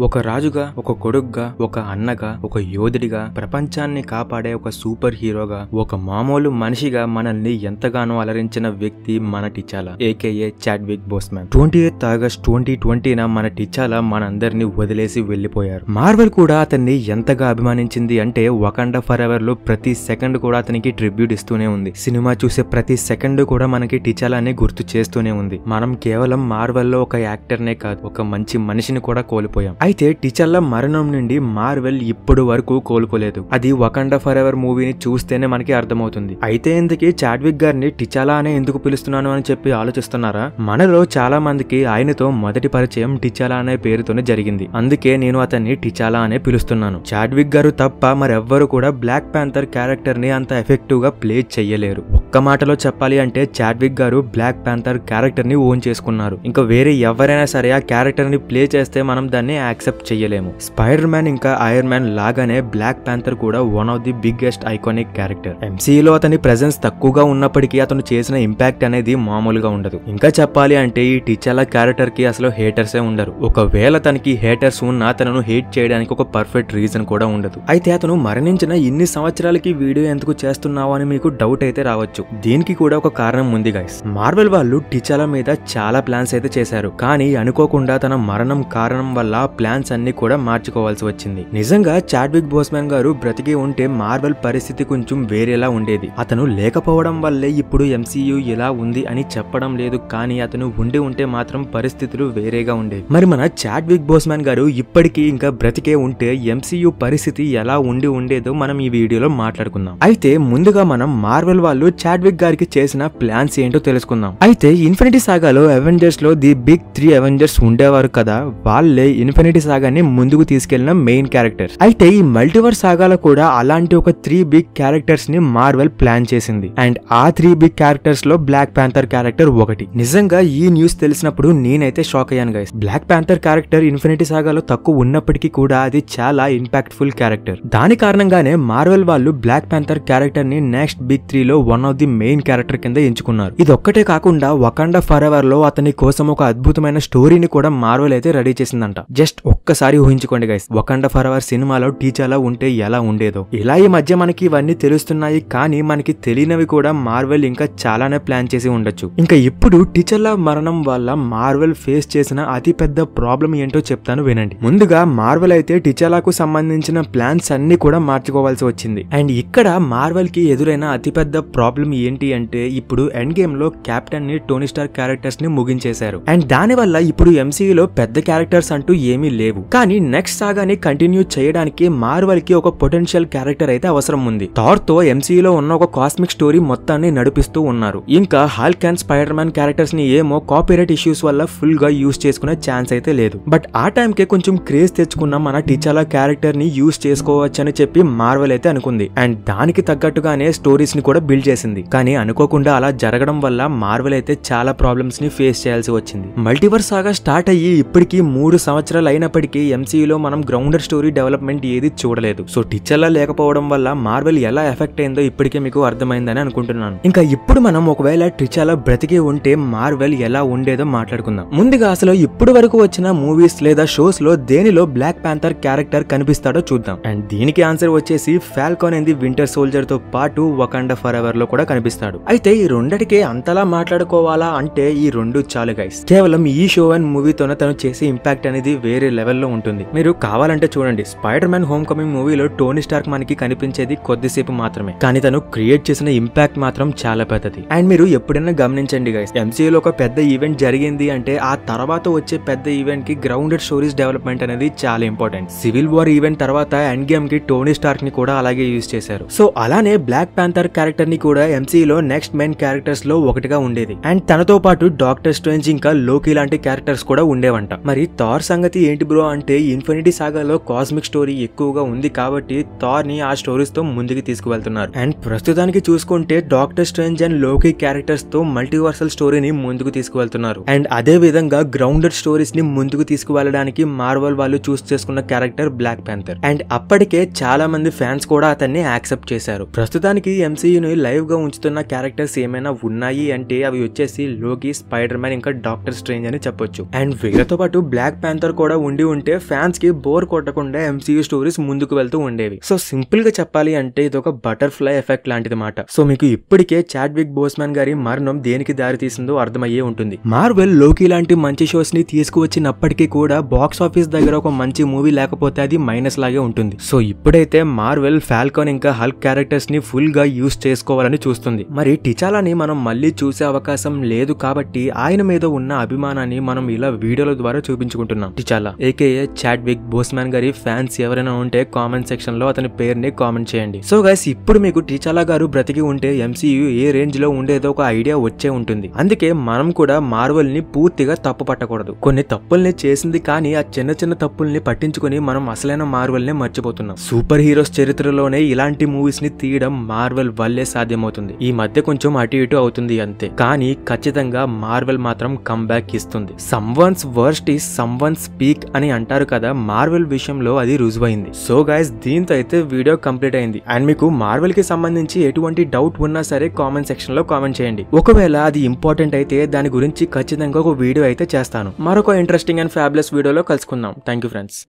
ఒక రాజుగా ఒక కొడుగ్గా ఒక అన్నగా ఒక యోధుడిగా ప్రపంచాన్ని కాపాడే ఒక సూపర్ హీరోగా ఒక మామూలు మనిషిగా మనల్ని ఎంతగానో అలరించిన వ్యక్తి మన టిచాలా AKA Chadwick Boseman twenty eighth August twenty ట్వంటీన మన టిచాలా మనందరినీ వదిలేసి వెళ్లిపోయారు మార్వెల్ కూడా అతన్ని ఎంతగా అభిమానించింది అంటే వకండ ఫర్ ఎవర్ లో ప్రతి సెకండ్ కూడా అతనికి ట్రిబ్యూట్ ఇస్తూనే ఉంది సినిమా చూసే ప్రతి సెకండ్ కూడా మనకి టిచాలాని గుర్తు చేస్తూనే ఉంది మనం కేవలం మార్వెల్ లో ఒక యాక్టర్ నే కాదు ఒక మంచి మనిషిని కూడా కోల్పోయాం అయితే టిచల్లా మరణం నుండి మార్వెల్ ఇప్పుడు వరకు కోలుకోలేదు అది వకండ ఫర్ ఎవర్ మూవీని చూస్తేనే మనకి అర్థమవుతుంది అయితే ఇందుకే చాడ్విక్ గారిని టిచాలా అనే ఎందుకు పిలుస్తున్నాను అని చెప్పి ఆలోచిస్తున్నారా మనలో చాలా మందికి ఆయనతో మొదటి పరిచయం టిచాలా అనే పేరుతోనే జరిగింది అందుకే నేను అతన్ని టిచాలా అనే పిలుస్తున్నాను చాడ్విక్ గారు తప్ప మరెవ్వరు కూడా బ్లాక్ ప్యాంథర్ క్యారెక్టర్ ని అంత ఎఫెక్టివ్ గా ప్లే చెయ్యలేరు ఒక్క మాటలో చెప్పాలి అంటే చాడ్విక్ గారు బ్లాక్ ప్యాంథర్ క్యారెక్టర్ ని ఓన్ చేసుకున్నారు ఇంకా వేరే ఎవరైనా సరే ఆ క్యారెక్టర్ ని ప్లే చేస్తే మనం దాన్ని యాక్సెప్ట్ చేయలేము స్పైడర్ మ్యాన్ ఇంకా ఐరన్ మ్యాన్ లాగానే బ్లాక్ ప్యాంథర్ కూడా one of the biggest iconic character ఎంసీలో అతని ప్రెసెన్స్ తక్కువగా ఉన్నప్పటికీ అతను చేసిన ఇంపాక్ట్ అనేది మామూలుగా ఉండదు ఇంకా చెప్పాలి అంటే ఈ టిచాలా క్యారెక్టర్ కి అసలు హేటర్సే ఉండరు ఒకవేళ తనకి హేటర్స్ ఉన్నా తనను హేట్ చేయడానికి ఒక పర్ఫెక్ట్ రీజన్ కూడా ఉండదు అయితే అతను మరణించిన ఇన్ని సంవత్సరాలకి వీడియో ఎందుకు చేస్తున్నావు అని మీకు డౌట్ అయితే రావచ్చు దీనికి కూడా ఒక కారణం ఉంది గైస్ మార్వెల్ వాళ్ళు టిచాలా మీద చాలా ప్లాన్స్ అయితే చేశారు కానీ అనుకోకుండా తన మరణం కారణం వల్ల ప్లాన్స్ అన్ని కూడా మార్చుకోవాల్సి వచ్చింది నిజంగా చాడ్విక్ బోస్మాన్ గారు బ్రతికి ఉంటే మార్వెల్ పరిస్థితి కొంచెం వేరేలా ఉండేది అతను లేకపోవడం వల్లే ఇప్పుడు ఎంసీయూ ఎలా ఉంది అని చెప్పడం లేదు కానీ అతను ఉండి ఉంటే మాత్రం పరిస్థితులు వేరేగా ఉండేవి మరి మన చాడ్విక్ బోస్మాన్ గారు ఇప్పటికీ ఇంకా బ్రతికే ఉంటే ఎంసీయూ పరిస్థితి ఎలా ఉండి ఉండేదో మనం ఈ వీడియోలో మాట్లాడుకుందాం అయితే ముందుగా మనం మార్వెల్ వాళ్ళు చాడ్విక్ గారికి చేసిన ప్లాన్స్ ఏంటో తెలుసుకుందాం అయితే ఇన్ఫినిటీ సాగాలో అవెంజర్స్ లో ది బిగ్ త్రీ అవెంజర్స్ ఉండేవారు కదా వాళ్ళే ఇన్ఫినిటీ సాగాని ముందుకు తీసుకెళ్లిన మెయిన్ క్యారెక్టర్స్ అయితే ఈ మల్టీవర్ సాగాలో కూడా అలాంటి ఒక త్రీ బిగ్ క్యారెక్టర్స్ ని మార్వెల్ ప్లాన్ చేసింది అండ్ ఆ త్రీ బిగ్ క్యారెక్టర్స్ లో బ్లాక్ ప్యాంథర్ క్యారెక్టర్ ఒకటి నిజంగా ఈ న్యూస్ తెలిసినప్పుడు నేనైతే షాక్ అయ్యాను guys Black Panther character Infinity సాగాలో తక్కువ ఉన్నప్పటికీ కూడా అది చాలా ఇంపాక్ట్ఫుల్ క్యారెక్టర్ దాని కారణంగానే మార్వెల్ వాళ్ళు బ్లాక్ ప్యాంథర్ క్యారెక్టర్ ని నెక్స్ట్ బిగ్ త్రీ లో one of the main character కింద ఎంచుకున్నారు ఇది ఒక్కటే కాకుండా వకండ ఫర్ ఎవర్ లో అతని కోసం ఒక అద్భుతమైన స్టోరీని కూడా మార్వెల్ అయితే రెడీ చేసిందంట జస్ట్ ఒక్కసారి ఊహించుకోండి గైస్ వకండ ఫర్ ఎవర్ సినిమాలో టీచర్లా ఉంటే ఎలా ఉండేదో ఇలా ఈ మధ్య మనకి ఇవన్నీ తెలుస్తున్నాయి కానీ మనకి తెలియనివి కూడా మార్వెల్ ఇంకా చాలానే ప్లాన్ చేసి ఉండొచ్చు ఇంకా ఇప్పుడు టీచర్ల మరణం వల్ల మార్వెల్ ఫేస్ చేసిన అతి పెద్ద ప్రాబ్లం ఏంటో చెప్తాను వినండి ముందుగా మార్వెల్ అయితే టిచాలాకు సంబంధించిన ప్లాన్స్ అన్ని కూడా మార్చుకోవాల్సి వచ్చింది అండ్ ఇక్కడ మార్వెల్ కి ఎదురైన అతిపెద్ద ప్రాబ్లం ఏంటి అంటే ఇప్పుడు ఎండ్ గేమ్ లో కెప్టెన్ ని టోనీ స్టార్ క్యారెక్టర్స్ ని ముగించేశారు అండ్ దాని వల్ల ఇప్పుడు MCU లో పెద్ద క్యారెక్టర్స్ అంటూ ఏమీ లేవు కానీ నెక్స్ట్ సాగాని కంటిన్యూ చేయడానికి మార్వెల్ కి ఒక పొటెన్షియల్ క్యారెక్టర్ అయితే అవసరం ఉంది థార్ తో MCU లో ఉన్న ఒక కాస్మిక్ స్టోరీ మొత్తాన్ని నడిపిస్తూ ఉన్నారు ఇంకా Hulk and Spider Man characters ని ఏమో కాపీరైట్ ఇష్యూస్ వల్ల ఫుల్ గా యూస్ చేసుకునే ఛాన్స్ అయితే లేదు బట్ ఆ టైంకే కొంచెం క్రేజ్ తెచ్చుకున్న మన టీచాలా క్యారెక్టర్ ని యూస్ చేసుకోవచ్చని చెప్పి మార్వెల్ అయితే అనుకుంది అండ్ దానికి తగ్గట్టుగానే స్టోరీస్ ని కూడా బిల్డ్ చేసింది కానీ అనుకోకుండా అలా జరగడం వల్ల మార్వెల్ అయితే చాలా ప్రాబ్లమ్స్ ని ఫేస్ చేయాల్సి వచ్చింది మల్టీవర్స్ సాగా స్టార్ట్ అయ్యి ఇప్పటికి మూడు సంవత్సరాలు అయినప్పటికీ ఎంసీయూలో మనం గ్రౌండర్ స్టోరీ డెవలప్మెంట్ ఏది చూడలేదు సో టీచర్లా లేకపోవడం వల్ల మార్వెల్ ఎలా ఎఫెక్ట్ అయిందో ఇప్పటికే మీకు అర్థమైందని అనుకుంటున్నాను ఇంకా ఇప్పుడు మనం ఒకవేళ టిచాలా బ్రతికి ఉంటే మార్వెల్ ఎలా ఉండేదో మాట్లాడుకుందాం ముందుగా అసలు ఇప్పుడు వరకు వచ్చిన మూవీస్ లేదా షోస్ లో దేనిలో బ్లాక్ ప్యాంథర్ క్యారెక్టర్ కనిపిస్తాడో చూద్దాం అండ్ దీనికి ఆన్సర్ వచ్చేసి Falcon and the Winter Soldier తో పాటు వకండ ఫర్ ఎవర్ లో కూడా కనిపిస్తాడు అయితే ఈ రెండిటికే అంతలా మాట్లాడుకోవాలా అంటే ఈ రెండు చాలు గైస్ కేవలం ఈ షో అండ్ మూవీతోనే తను చేసే ఇంపాక్ట్ అనేది వేరే లెవెల్లో ఉంటుంది మీరు కావాలంటే చూడండి స్పైడర్ మ్యాన్ హోమ్ కమింగ్ మూవీలో టోనీ స్టార్క్ మనకి కనిపించేది కొద్దిసేపు మాత్రమే కానీ తను క్రియేట్ చేసిన ఇంపాక్ట్ మాత్రం చాలా పెద్దది అండ్ మీరు ఎప్పుడైనా గమనించండి గైస్ ఎంసీయూలో ఒక పెద్ద ఈవెంట్ జరిగింది అంటే ఆ తర్వాత వచ్చే పెద్ద ఈవెంట్ కి గ్రౌండెడ్ స్టోరీస్ డెవలప్మెంట్ అనేది చాలా ఇంపార్టెంట్ సివిల్ వార్ ఈవెంట్ తర్వాత ఎండ్ గేమ్ కి టోనీ స్టార్క్ ని కూడా అలాగే యూజ్ చేశారు సో అలానే బ్లాక్ ప్యాంథర్ క్యారెక్టర్ ని కూడా ఎంసీలో నెక్స్ట్ మెయిన్ క్యారెక్టర్స్ లో ఒకటిగా ఉండేది అండ్ తనతో పాటు డాక్టర్ స్ట్రేంజ్ ఇంకా లోకి లాంటి క్యారెక్టర్స్ కూడా ఉండేవంట మరి థార్ సంగతి ఏంటి బ్రో అంటే ఇన్ఫినిటీ సాగాలో కాస్మిక్ స్టోరీ ఎక్కువగా ఉంది కాబట్టి థార్ ని ఆ స్టోరీస్ తో ముందుకు తీసుకువెళ్తున్నారు అండ్ ప్రస్తుతానికి చూసుకుంటే Doctor Strange and Loki characters తో మల్టీవర్సల్ స్టోరీని ముందుకు తీసుకువెళ్తున్నారు అండ్ అదే విధంగా గ్రౌండెడ్ స్టోరీస్ ని ముందుకు తీసుకువెళ్ళడానికి మార్వల్ వాళ్ళు చూస్ చేసుకున్న క్యారెక్టర్ బ్లాక్ ప్యాంథర్ అండ్ అప్పటికే చాలా మంది ఫ్యాన్స్ కూడా అతన్ని యాక్సెప్ట్ చేశారు ప్రస్తుతానికి ఎంసీయూని లైవ్ గా ఉంచుతున్న క్యారెక్టర్స్ ఏమైనా ఉన్నాయి అంటే అవి వచ్చేసి లోకి స్పైడర్ మ్యాన్ ఇంకా డాక్టర్ స్ట్రేంజ్ అని చెప్పొచ్చు అండ్ వీళ్ళతో పాటు బ్లాక్ ప్యాంథర్ కూడా ఉండి ఉంటే ఫ్యాన్స్ కి బోర్ కొట్టకుండా ఎంసీయూ స్టోరీస్ ముందుకు వెళ్తూ ఉండేవి సో సింపుల్ గా చెప్పాలి అంటే ఇది ఒక బటర్ఫ్లై ఎఫెక్ట్ లాంటిది మాట సో మీకు ఇప్పటికే చాడ్విక్ బోస్మాన్ గారి మరణం దేనికి దారి తీసిందో అర్థమయ్యే ఉంటుంది మార్వెల్ లోకి లాంటి మంచి షోస్ ని తీసుకువచ్చినప్పటికీ కూడా బాక్స్ ఆఫీస్ దగ్గర ఒక మంచి మూవీ లేకపోతే అది మైనస్ లాగే ఉంటుంది సో ఇప్పుడైతే మార్వెల్ ఫాల్కాన్ ఇంకా హల్క్ క్యారెక్టర్స్ ని ఫుల్ గా యూస్ చేసుకోవాలని చూస్తుంది మరి టిచాలాని మనం మళ్ళీ చూసే అవకాశం లేదు కాబట్టి ఆయన మీద ఉన్న అభిమానాన్ని మనం ఇలా వీడియోల ద్వారా చూపించుకుంటున్నాం టిచాలా ఏకేఏ చాడ్విక్ బోస్మాన్ గారి ఫ్యాన్స్ ఎవరైనా ఉంటే కామెంట్ సెక్షన్ లో అతని పేరుని కామెంట్ చేయండి సో గైస్ ఇప్పుడు మీకు టిచాలా గారు బ్రతికి ఉంటే ఎంసీయూ ఏ రేంజ్ లో ఉండేదో ఒక ఐడియా వచ్చే ఉంటుంది అందుకే మనం కూడా మార్వెల్ ని పూర్తిగా తప్పు పట్టకూడదు కొన్ని తప్పుల్ని చేసింది కానీ ఆ చిన్న చిన్న తప్పుల్ని పట్టించుకొని మనం అసలైన మార్వెల్ నే మర్చిపోతున్నాం సూపర్ హీరోస్ చరిత్రలోనే ఇలాంటి మూవీస్ ని తీయడం మార్వెల్ వల్లే సాధ్యమవుతుంది ఈ మధ్య కొంచెం అటు ఇటు అవుతుంది అంతే కానీ ఖచ్చితంగా మార్వెల్ మాత్రం కంబ్యాక్ ఇస్తుంది someone's worst is someone's peak అని అంటారు కదా మార్వెల్ విషయంలో అది రుజువైంది సో గైస్ దీంతో అయితే వీడియో కంప్లీట్ అయింది అండ్ మీకు మార్వెల్ కి సంబంధించి ఎటువంటి డౌట్ ఉన్నా సరే కామెంట్ సెక్షన్ లో కామెంట్ చేయండి ఒకవేళ అది ఇంపార్టెంట్ అయితే దాని గురించి ఖచ్చితంగా ఒక వీడియో అయితే చేస్తాను మరొక ఇంట్రెస్టింగ్ అండ్ ఫ్యాబులస్ వీడియోలో కలుసుకుందాం థ్యాంక్ యూ ఫ్రెండ్స్